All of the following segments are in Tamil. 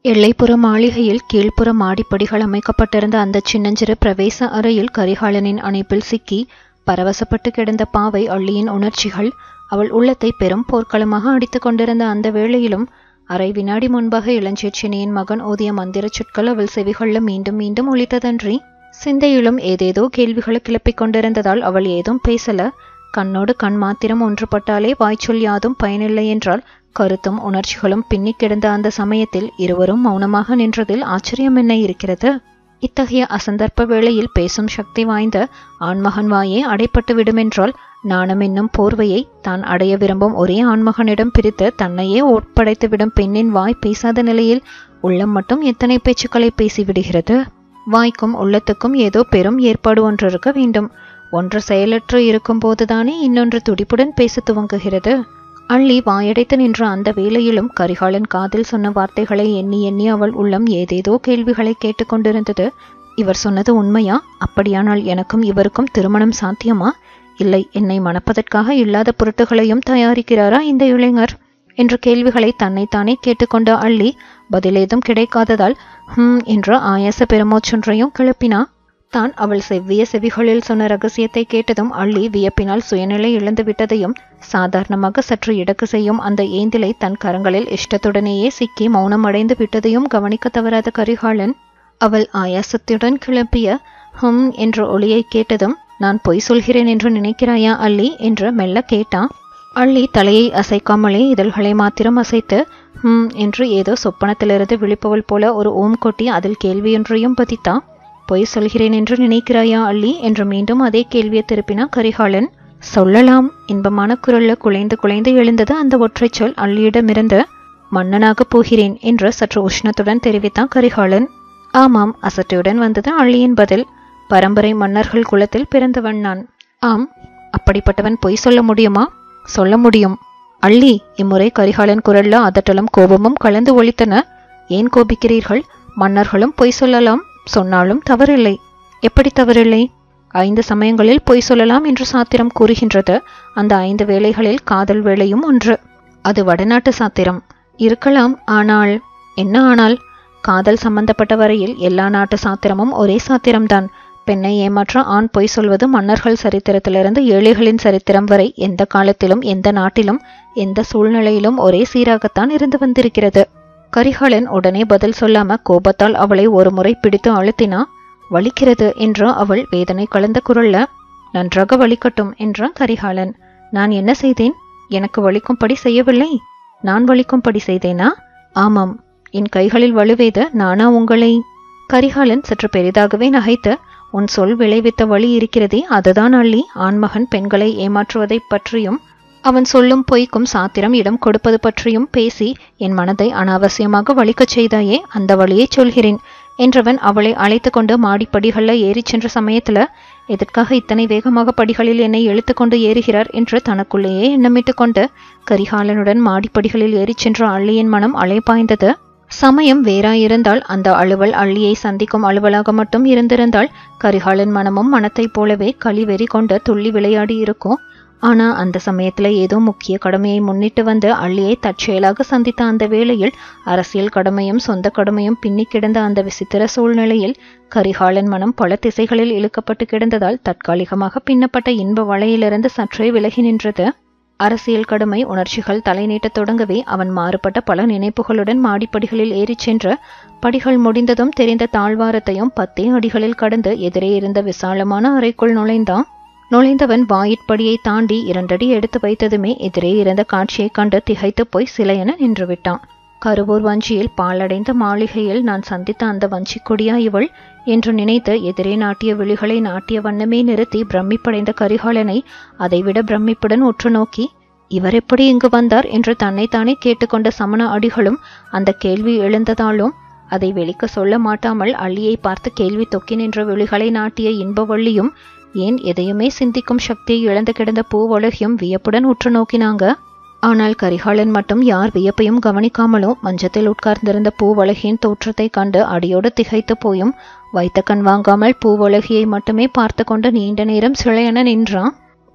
எல்லைப்புற மாளிகையில் கீழ்ப்புற மாடிப்படிகள் அமைக்கப்பட்டிருந்த அந்த சின்னஞ்சிறு பிரவேச அறையில் கரிகாலனின் அணைப்பில் சிக்கி பரவசப்பட்டு கிடந்த பாவை அள்ளியின் உணர்ச்சிகள் அவள் உள்ளத்தை பெரும் போர்க்களமாக அடித்துக் கொண்டிருந்த அந்த வேளையிலும் அரை வினாடி முன்பாக இளஞ்சேச்சினியின் மகன் ஓதிய மந்திரச் சொற்கள் அவள் செவிகொள்ள மீண்டும் மீண்டும் ஒலித்ததன்றி சிந்தையிலும் ஏதேதோ கேள்விகளை கிளப்பிக் கொண்டிருந்ததால் அவள் ஏதும் பேசல கண்ணோடு கண் மாத்திரம் ஒன்றுபட்டாலே வாய்ச்சொல் யாதும் பயனில்லை என்றால் கருத்தும் உணர்ச்சிகளும் பின்னிக் கிடந்த அந்த சமயத்தில் இருவரும் மௌனமாக நின்றதில் ஆச்சரியம் என்ன இருக்கிறது இத்தகைய அசந்தர்ப்ப வேளையில் பேசும் சக்தி வாய்ந்த ஆண்மகன் வாயே அடைப்பட்டு விடுமென்றால் நாணம் என்னும் போர்வையை தான் அடைய விரும்பும் ஒரே ஆண்மகனிடம் பிரித்து தன்னையே ஒப்படைத்து விடும் பெண்ணின் வாய் பேசாத நிலையில் உள்ளம் மட்டும் எத்தனை பேச்சுக்களை பேசிவிடுகிறது வாய்க்கும் உள்ளத்துக்கும் ஏதோ பெரும் ஏற்பாடு ஒன்று இருக்க வேண்டும் ஒன்று செயலற்று இருக்கும் போதுதானே இன்னொன்று துடிப்புடன் பேச துவங்குகிறது அள்ளி வாயடைத்து நின்ற அந்த வேளையிலும் கரிகாலன் காதில் சொன்ன வார்த்தைகளை எண்ணி எண்ணி அவள் உள்ளம் ஏதேதோ கேள்விகளை கேட்டுக்கொண்டிருந்தது இவர் சொன்னது உண்மையா அப்படியானால் எனக்கும் இவருக்கும் திருமணம் சாத்தியமா இல்லை என்னை மணப்பதற்காக இல்லாத பொருட்டுகளையும் தயாரிக்கிறாரா இந்த இளைஞர் என்ற கேள்விகளை தன்னைத்தானே கேட்டுக்கொண்ட அள்ளி பதிலேதும் கிடைக்காததால் ஹம் என்ற ஆயாச பெருமூச்சொன்றையும் கிளப்பினா தான் அவள் செவ்விய செவிகளில் சொன்ன ரகசியத்தை கேட்டதும் அள்ளி வியப்பினால் சுயநிலை இழந்து விட்டதையும் சாதாரணமாக சற்று இடக்கு செய்யும் அந்த ஏந்திலை தன் கரங்களில் இஷ்டத்துடனேயே சிக்கி மௌனம் அடைந்து விட்டதையும் கவனிக்க தவறாத கரிகாலன் அவள் ஆயாசத்துடன் கிளப்பிய ஹம் என்ற ஒளியை கேட்டதும் நான் பொய் சொல்கிறேன் என்று நினைக்கிறாயா அள்ளி என்று மெல்ல கேட்டான் அள்ளி தலையை அசைக்காமலே இதழ்களை மாத்திரம் அசைத்து ஹம் என்று ஏதோ சொப்பனத்திலிருந்து விழிப்பவள் போல ஒரு ஓம் கொட்டி அதில் கேள்வியொன்றையும் பதித்தான் பொய் சொல்கிறேன் என்று நினைக்கிறாயா அள்ளி என்று மீண்டும் அதே கேள்வியை திருப்பினா கரிகாலன் சொல்லலாம் இன்பமான குரல்ல குலைந்து குலைந்து எழுந்தது அந்த ஒற்றைச் சொல் அள்ளியிடமிருந்து மன்னனாக போகிறேன் என்று சற்று உஷ்ணத்துடன் தெரிவித்தான் கரிகாலன் ஆமாம் அசட்டையுடன் வந்தது அள்ளியின் பதில் பரம்பரை மன்னர்கள் குலத்தில் பிறந்தவன் நான் ஆம் அப்படிப்பட்டவன் பொய் சொல்ல முடியுமா சொல்ல முடியும் அள்ளி இம்முறை கரிகாலன் குரல்ல அதட்டலும் கோபமும் கலந்து ஒலித்தன ஏன் கோபிக்கிறீர்கள் மன்னர்களும் பொய் சொல்லலாம் சொன்னாலும் தவறில்லை எப்படி தவறில்லை ஐந்து சமயங்களில் பொய் சொல்லலாம் என்று சாத்திரம் கூறுகின்றது அந்த ஐந்து வேளைகளில் காதல் வேளையும் ஒன்று அது வடநாட்டு சாத்திரம் இருக்கலாம் ஆனால் என்ன ஆனால் காதல் சம்பந்தப்பட்ட வரையில் எல்லா நாட்டு சாத்திரமும் ஒரே சாத்திரம்தான் பெண்ணை ஏமாற்ற ஆண் பொய் சொல்வது மன்னர்கள் சரித்திரத்திலிருந்து ஏழைகளின் சரித்திரம் வரை எந்த காலத்திலும் எந்த நாட்டிலும் எந்த சூழ்நிலையிலும் ஒரே சீராகத்தான் இருந்து வந்திருக்கிறது கரிகாலன் உடனே பதில் சொல்லாம கோபத்தால் அவளை ஒரு முறை பிடித்து அழுத்தினா வலிக்கிறது என்று அவள் வேதனை கலந்த குரல்ல நன்றாக வலிக்கட்டும் என்றான் கரிகாலன் நான் என்ன செய்தேன் எனக்கு வலிக்கும்படி செய்யவில்லை நான் வலிக்கும்படி செய்தேனா ஆமாம் என் கைகளில் வலுவேத நானா உங்களை கரிகாலன் சற்று பெரிதாகவே நகைத்து உன் சொல் விளைவித்த வழி இருக்கிறதே அதுதான் அள்ளி ஆண்மகன் பெண்களை ஏமாற்றுவதைப் பற்றியும் அவன் சொல்லும் பொய்க்கும் சாத்திரம் இடம் கொடுப்பது பற்றியும் பேசி என் மனதை அனாவசியமாக வலிக்கச் செய்தாயே அந்த வழியைச் சொல்கிறேன் என்றவன் அவளை அழைத்து கொண்டு மாடிப்படிகளில் ஏறிச் சென்ற சமயத்துல எதற்காக இத்தனை வேகமாக படிகளில் என்னை இழுத்து கொண்டு ஏறுகிறார் என்று தனக்குள்ளேயே எண்ணமிட்டு கொண்டு கரிகாலனுடன் மாடிப்படிகளில் ஏறிச் சென்ற அள்ளியின் மனம் அலைபாய்ந்தது சமயம் வேறாயிருந்தால் அந்த அலுவல் அள்ளியை சந்திக்கும் அலுவலாக மட்டும் இருந்திருந்தால் கரிகாலன் மனமும் மனத்தைப் போலவே களிவெறி கொண்டு துள்ளி விளையாடி இருக்கும் ஆனா அந்த சமயத்துல ஏதோ முக்கிய கடமையை முன்னிட்டு வந்து அள்ளியை தற்செயலாக சந்தித்த அந்த வேளையில் அரசியல் கடமையும் சொந்த கடமையும் பின்னி கிடந்த அந்த விசித்திர சூழ்நிலையில் கரிகாலன் மனம் பல திசைகளில் இழுக்கப்பட்டு கிடந்ததால் தற்காலிகமாக பின்னப்பட்ட இன்ப வலையிலிருந்து சற்றே விலகி நின்றது அரசியல் கடமை உணர்ச்சிகள் தலை நீட்டத் தொடங்கவே அவன் மாறுபட்ட பல நினைப்புகளுடன் மாடிப்படிகளில் ஏறிச் சென்று படிகள் முடிந்ததும் தெரிந்த தாழ்வாரத்தையும் பத்தே அடிகளில் கடந்து எதிரே இருந்த விசாலமான அறைக்குள் நுழைந்தான் நுழைந்தவன் வாயிற்படியை தாண்டி இரண்டடி எடுத்து வைத்ததுமே எதிரே இருந்த காட்சியைக் கண்டு திகைத்து போய் சிலையென நின்று விட்டான் கருவூர் வஞ்சியில் பாலடைந்த மாளிகையில் நான் சந்தித்த அந்த வஞ்சிக் கொடியா இவள் என்று நினைத்து எதிரே நாட்டிய விழிகளை நாட்டிய வண்ணமே நிறுத்தி பிரமிப்படைந்த கரிகாலனை அதைவிட பிரமிப்புடன் உற்று நோக்கி இவர் எப்படி இங்கு வந்தார் என்று தன்னைத்தானே கேட்டுக்கொண்ட சமண அடிகளும் அந்த கேள்வி எழுந்ததாலும் அதை வெளிக்க சொல்ல மாட்டாமல் அள்ளியை பார்த்து கேள்வி தொக்கி நின்ற விழிகளை நாட்டிய இன்பவள்ளியும் ஏன் எதையுமே சிந்திக்கும் சக்தியை இழந்து கிடந்த பூவழகியும் வியப்புடன் உற்று நோக்கினாங்க ஆனால் கரிகாலன் மட்டும் யார் வியப்பையும் கவனிக்காமலோ மஞ்சத்தில் உட்கார்ந்திருந்த பூவழகியின் தோற்றத்தை கண்டு அடியோடு திகைத்து போயும் வைத்த கண் வாங்காமல் பூவழகியை மட்டுமே பார்த்து கொண்டு நீண்ட நேரம் சிலையென நின்றான்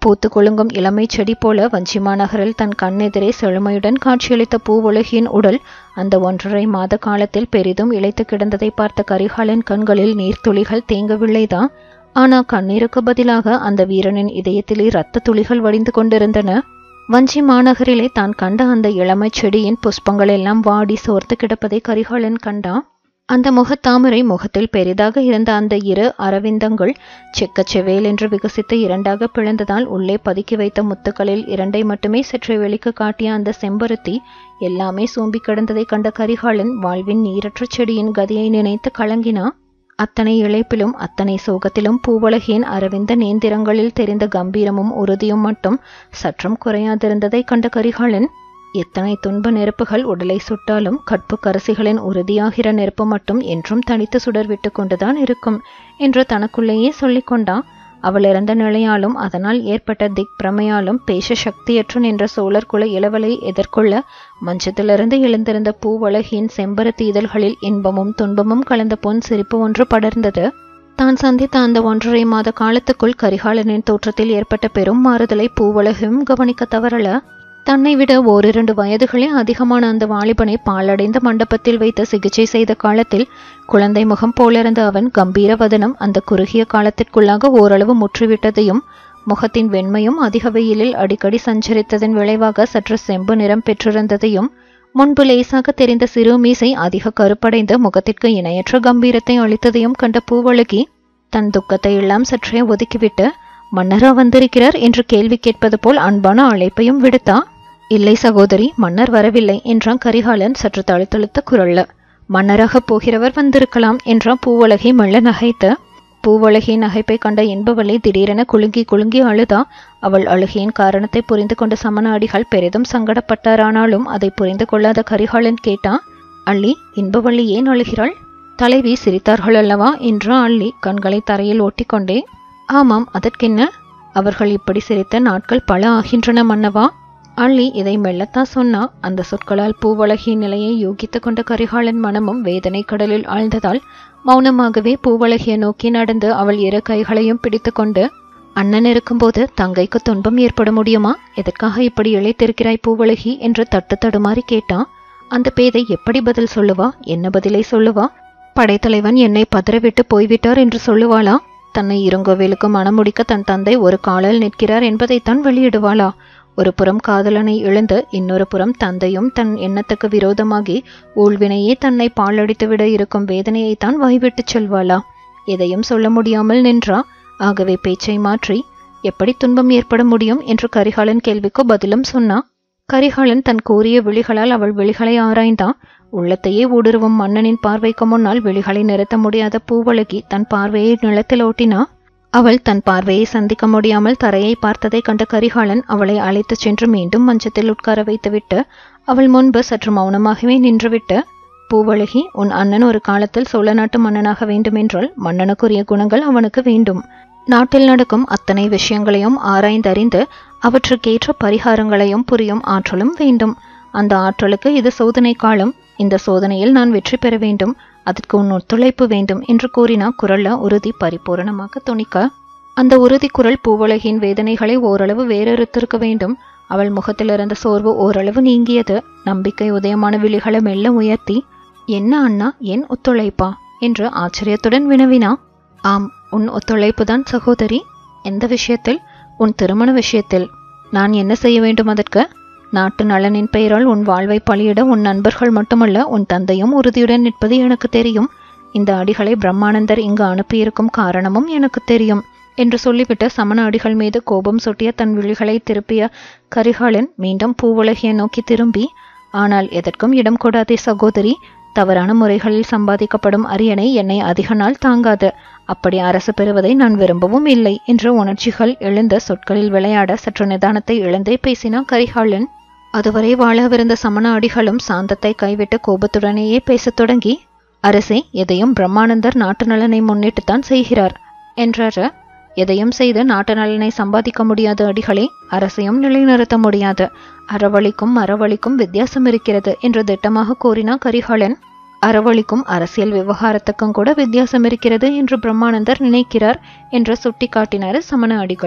பூத்து குலுங்கும் இளமை செடி போல வஞ்சிமாநகரில் தன் கண்ணெதிரே செழுமையுடன் காட்சியளித்த பூவுலகியின் உடல் அந்த ஒன்றரை மாத காலத்தில் பெரிதும் இழைத்து கிடந்ததை பார்த்த கரிகாலன் கண்களில் நீர்த்துளிகள் தேங்கவில்லைதான் ஆனா கண்ணீருக்கு பதிலாக அந்த வீரனின் இதயத்திலே இரத்த துளிகள் வடிந்து கொண்டிருந்தன வஞ்சி மாநகரிலே தான் கண்ட அந்த இளமைச் செடியின் புஷ்பங்கள் எல்லாம் வாடி சோர்த்து கிடப்பதை கரிகாலன் கண்டான் அந்த முகத்தாமரை முகத்தில் பெரிதாக இருந்த அந்த இரு அரவிந்தங்கள் செக்கச் செவேல் என்று விகசித்து இரண்டாக பிளந்ததால் உள்ளே பதுக்கி வைத்த முத்துக்களில் இரண்டை மட்டுமே சற்று வெளிக்கு காட்டிய அந்த செம்பருத்தி எல்லாமே சூம்பி கிடந்ததை கண்ட கரிகாலன் வாழ்வின் நீரற்ற செடியின் கதியை நினைத்து கலங்கினா அத்தனை இழைப்பிலும் அத்தனை சோகத்திலும் பூவழகியின் அரவிந்த நேந்திரங்களில் தெரிந்த கம்பீரமும் உறுதியும் மட்டும் சற்றும் குறையாதிருந்ததை கண்ட கரிகாலன் எத்தனை துன்ப நெருப்புகள் உடலை சுட்டாலும் கற்பு கரசிகளின் உறுதியாகிற நெருப்பு மட்டும் என்றும் தனித்து சுடர் விட்டு கொண்டுதான் இருக்கும் என்று தனக்குள்ளேயே சொல்லிக் கொண்டான் அவள் இறந்த நிலையாலும் அதனால் ஏற்பட்ட திக் பிரமையாலும் பேச சக்தியற்று நின்ற சோழர் குல இளவலை எதிர்கொள்ள மஞ்சத்திலிருந்து எழுந்திருந்த பூவழகியின் செம்பருத்தி இதழ்களில் இன்பமும் துன்பமும் கலந்த பொன் சிரிப்பு ஒன்று படர்ந்தது தான் சந்தித்த அந்த ஒன்றரை மாத காலத்துக்குள் கரிகாலனின் தோற்றத்தில் ஏற்பட்ட பெரும் மாறுதலை பூவழகும் கவனிக்க தவறல தன்னை விட ஓரிரண்டு வயதுகளே அதிகமான அந்த வாலிபனை பாலடைந்த மண்டபத்தில் வைத்து சிகிச்சை செய்த காலத்தில் குழந்தை முகம் போலிருந்த அவன் கம்பீர வதனம் அந்த குறுகிய காலத்திற்குள்ளாக ஓரளவு முற்றிவிட்டதையும் முகத்தின் வெண்மையும் அதிக வெயிலில் அடிக்கடி சஞ்சரித்ததன் விளைவாக சற்று செம்பு நிறம் பெற்றிருந்ததையும் முன்பு லேசாக தெரிந்த சிறு மீசை அதிக கருப்படைந்து முகத்திற்கு இணையற்ற கம்பீரத்தை அளித்ததையும் கண்ட பூவழகி தன் துக்கத்தை எல்லாம் சற்றே ஒதுக்கிவிட்டு மன்னரா வந்திருக்கிறார் என்று கேள்வி கேட்பது போல் அன்பான அழைப்பையும் விடுத்தா இல்லை சகோதரி மன்னர் வரவில்லை என்றான் கரிகாலன் சற்று தழுத்தழுத்த குரல்ல மன்னராக போகிறவர் வந்திருக்கலாம் என்றான் பூவழகை மெல்ல நகைத்த பூவழகியின் நகைப்பை கண்ட என்பவளை திடீரென குலுங்கி குலுங்கி அழுதா அவள் அழுகையின் காரணத்தை புரிந்து கொண்ட சமநாடிகள் பெரிதும் சங்கடப்பட்டாரானாலும் அதை புரிந்து கொள்ளாத கரிகாலன் கேட்டான் அள்ளி இன்பவள்ளி ஏன் அழுகிறாள் தலைவி சிரித்தார்கள் அல்லவா என்றா அள்ளி கண்களை தரையில் ஒட்டிக்கொண்டே ஆமாம் அதற்கென்ன அவர்கள் இப்படி சிரித்த நாட்கள் பல ஆகின்றன மன்னவா அள்ளி இதை மெல்லத்தான் சொன்னா அந்த சொற்களால் பூவழகியின் நிலையை யூகித்து கொண்ட கரிகாலன் மனமும் வேதனை கடலில் ஆழ்ந்ததால் மௌனமாகவே பூவழகியை நோக்கி நடந்து அவள் இரு கைகளையும் பிடித்துக்கொண்டு அண்ணன் இருக்கும்போது தங்கைக்கு துன்பம் ஏற்பட முடியுமா எதற்காக இப்படி இழைத்திருக்கிறாய் பூவழகி என்று தட்டு தடுமாறி கேட்டான் அந்த பேதை எப்படி பதில் சொல்லுவா என்ன பதிலை சொல்லுவா படைத்தலைவன் என்னை பதறவிட்டு போய்விட்டார் என்று சொல்லுவாளா தன்னை இருங்கோவேலுக்கு மணமுடிக்க தன் தந்தை ஒரு காலில் நிற்கிறார் என்பதைத்தான் வெளியிடுவாளா ஒரு புறம் காதலனை இழந்து இன்னொரு புறம் தந்தையும் தன் எண்ணத்துக்கு விரோதமாகி ஊழ்வினையே தன்னை பாழடித்துவிட இருக்கும் வேதனையைத்தான் வாய்விட்டுச் சொல்வாளா எதையும் சொல்ல முடியாமல் நின்றா ஆகவே பேச்சை மாற்றி எப்படி துன்பம் ஏற்பட முடியும் என்று கரிகாலன் கேள்விக்கு பதிலும் சொன்னா கரிகாலன் தன் கூறிய விழிகளால் அவள் விழிகளை ஆராய்ந்தான் உள்ளத்தையே ஊடுருவும் மன்னனின் பார்வைக்கு முன்னால் விழிகளை நிறுத்த முடியாத பூவழகி தன் பார்வையை நிலத்தில் ஓட்டினா அவள் தன் பார்வையை சந்திக்க முடியாமல் தரையை பார்த்ததை கண்ட கரிகாலன் அவளை அழைத்துச் சென்று மீண்டும் மஞ்சத்தில் உட்கார வைத்துவிட்டு அவள் முன்பு சற்று மௌனமாகவே நின்றுவிட்டு பூவழகி உன் அண்ணன் ஒரு காலத்தில் சோழ நாட்டு மன்னனாக வேண்டுமென்றால் மன்னனுக்குரிய குணங்கள் அவனுக்கு வேண்டும் நாட்டில் நடக்கும் அத்தனை விஷயங்களையும் ஆராய்ந்தறிந்து அவற்றுக்கேற்ற பரிகாரங்களையும் புரியும் ஆற்றலும் வேண்டும் அந்த ஆற்றலுக்கு இது சோதனை காலம் இந்த சோதனையில் நான் வெற்றி பெற வேண்டும் அதற்கு உன் ஒத்துழைப்பு வேண்டும் என்று கூறினா குரல்ல உறுதி பரிபூரணமாக துணிக்க அந்த உறுதி குரல் பூவுலகின் வேதனைகளை ஓரளவு வேறறுத்திருக்க வேண்டும் அவள் முகத்திலிருந்த சோர்வு ஓரளவு நீங்கியது நம்பிக்கை உதயமான விழிகளை மெல்ல உயர்த்தி என்ன அண்ணா என் ஒத்துழைப்பா என்று ஆச்சரியத்துடன் வினவினா ஆம் உன் ஒத்துழைப்புதான் சகோதரி எந்த விஷயத்தில் உன் திருமண விஷயத்தில் நான் என்ன செய்ய வேண்டும் அதற்கு நாட்டு நலனின் பெயரால் உன் வாழ்வை பலியிட உன் நண்பர்கள் மட்டுமல்ல உன் தந்தையும் உறுதியுடன் நிற்பது எனக்கு தெரியும் இந்த அடிகளை பிரம்மானந்தர் இங்கு அனுப்பியிருக்கும் காரணமும் எனக்கு தெரியும் என்று சொல்லிவிட்டு சமண அடிகள் மீது கோபம் சொட்டிய தன் விழிகளை திருப்பிய கரிகாலன் மீண்டும் பூவுலகியை நோக்கி திரும்பி ஆனால் எதற்கும் இடம் கொடாதே சகோதரி தவறான முறைகளில் சம்பாதிக்கப்படும் அரியணை என்னை அதிக நாள் தாங்காது அப்படி அரசு பெறுவதை நான் விரும்பவும் இல்லை என்று உணர்ச்சிகள் எழுந்த சொற்களில் விளையாட சற்று நிதானத்தை இழந்தே பேசினான் கரிகாலன் அதுவரை வாழவிருந்த சமண அடிகளும் சாந்தத்தை கைவிட்டு கோபத்துடனேயே பேசத் தொடங்கி அரசே எதையும் பிரம்மானந்தர் நாட்டு நலனை முன்னிட்டுத்தான் செய்கிறார் என்றார் எதையும் செய்து நாட்டு நலனை சம்பாதிக்க முடியாத அடிகளே அரசையும் நிலைநிறுத்த முடியாது அறவழிக்கும் மரவழிக்கும் வித்தியாசம் இருக்கிறது என்று திட்டமாக கூறினார் கரிகாலன் அறவழிக்கும் அரசியல் விவகாரத்துக்கும் கூட வித்தியாசம் இருக்கிறது என்று பிரம்மானந்தர் நினைக்கிறார் என்று சுட்டிக்காட்டினார் சமண அடிகள்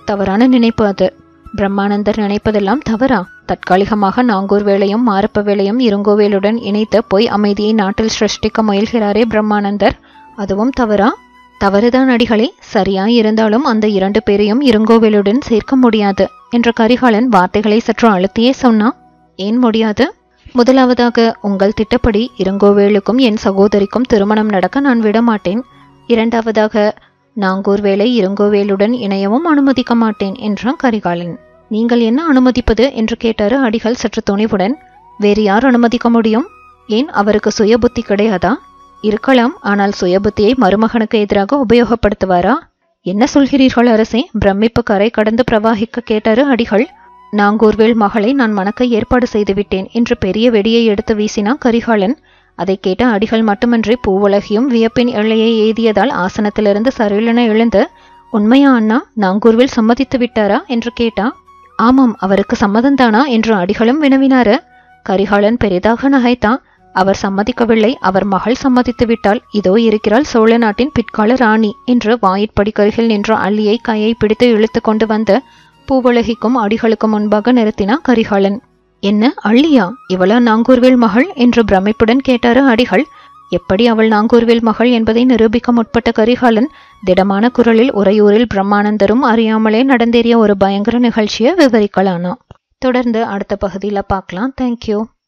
தவறான நினைப்பு அது பிரம்மானந்தர் நினைப்பதெல்லாம் தவறா தற்காலிகமாக நாங்கூர் வேளையும் மாரப்ப வேளையும் இருங்கோவேலுடன் இணைத்து பொய் அமைதியை நாட்டில் சிருஷ்டிக்க முயல்கிறாரே பிரம்மானந்தர் அதுவும் தவறா தவறுதான் அடிகளே சரியாய் இருந்தாலும் அந்த இரண்டு பேரையும் இருங்கோவேலுடன் சேர்க்க முடியாது என்ற கரிகாலன் வார்த்தைகளை சற்று அழுத்தியே சொன்னா ஏன் முடியாது முதலாவதாக உங்கள் திட்டப்படி இருங்கோவேலுக்கும் என் சகோதரிக்கும் திருமணம் நடக்க நான் விட மாட்டேன் இரண்டாவதாக நாங்கூர் வேலை இருங்கோவேலுடன் இணையவும் அனுமதிக்க மாட்டேன் என்றான் கரிகாலன் நீங்கள் என்ன அனுமதிப்பது என்று கேட்டாரு அடிகள் சற்று துணிவுடன் வேறு யார் அனுமதிக்க முடியும் ஏன் அவருக்கு சுய புத்தி கிடையாதா இருக்கலாம் ஆனால் சுய புத்தியை மருமகனுக்கு எதிராக உபயோகப்படுத்துவாரா என்ன சொல்கிறீர்கள் அரசே பிரமிப்பு கரை கடந்து பிரவாகிக்க கேட்டாரு அடிகள் நாங்கூர்வேல் மகளை நான் மணக்க ஏற்பாடு செய்துவிட்டேன் என்று பெரிய வெடியை எடுத்து வீசினான் கரிகாலன் அதை கேட்ட அடிகள் மட்டுமன்றி பூவுலகியும் வியப்பின் எல்லையை எய்தியதால் ஆசனத்திலிருந்து சரீலென எழுந்து உண்மையா அண்ணா நாங்கூர்வேல் சம்மதித்து விட்டாரா என்று கேட்டா ஆமாம் அவருக்கு சம்மதம்தானா என்று அடிகளும் வினவினாரு கரிகாலன் பெரிதாக நகைத்தான் அவர் சம்மதிக்கவில்லை அவர் மகள் சம்மதித்து விட்டால் இதோ இருக்கிறாள் சோழ நாட்டின் பிற்கால ராணி என்று வாயிற்படிக்கருகில் நின்ற அள்ளியை கையை பிடித்து இழுத்து கொண்டு வந்த பூவுலகிக்கும் அடிகளுக்கும் முன்பாக நிறுத்தினான் கரிகாலன் என்ன அள்ளியா இவளா நாங்கூர்வேல் மகள் என்று பிரமிப்புடன் கேட்டாரு அடிகள் எப்படி அவள் நாங்கூர்வேல் மகள் என்பதை நிரூபிக்க முற்பட்ட கரிகாலன் திடமான குரலில் உறையூரில் பிரம்மானந்தரும் அறியாமலே நடந்தேறிய ஒரு பயங்கர நிகழ்ச்சியை விவரிக்கலானா தொடர்ந்து அடுத்த பகுதியில் பார்க்கலாம் தேங்க்யூ